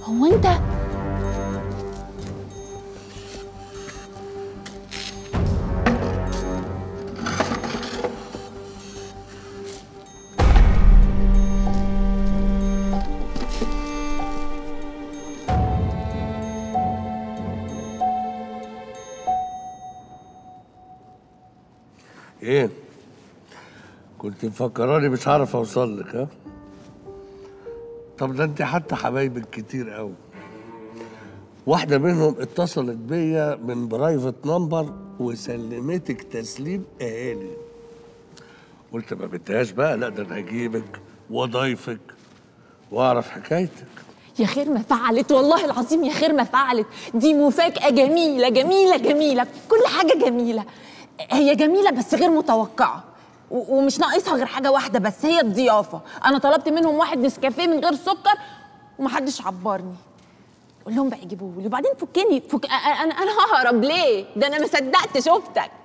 هو انت ايه كنت مفكراني مش هعرف اوصل لك ها طب ده انت حتى حبايبك كتير قوي واحدة منهم اتصلت بيا من برايفت نمبر وسلمتك تسليم اهالي قلت ما بدهاش بقى لا ده انا هجيبك واضيفك واعرف حكايتك يا خير ما فعلت والله العظيم يا خير ما فعلت دي مفاجأة جميلة جميلة جميلة كل حاجة جميلة هي جميلة بس غير متوقعة و- ومش ناقصها غير حاجة واحدة بس هي الضيافة أنا طلبت منهم واحد نسكافيه من غير سكر ومحدش عبرني قول لهم بقى يجيبوه لي وبعدين فكني فك... أ- أ- انا انا ههرب ليه ده انا ما صدقت شفتك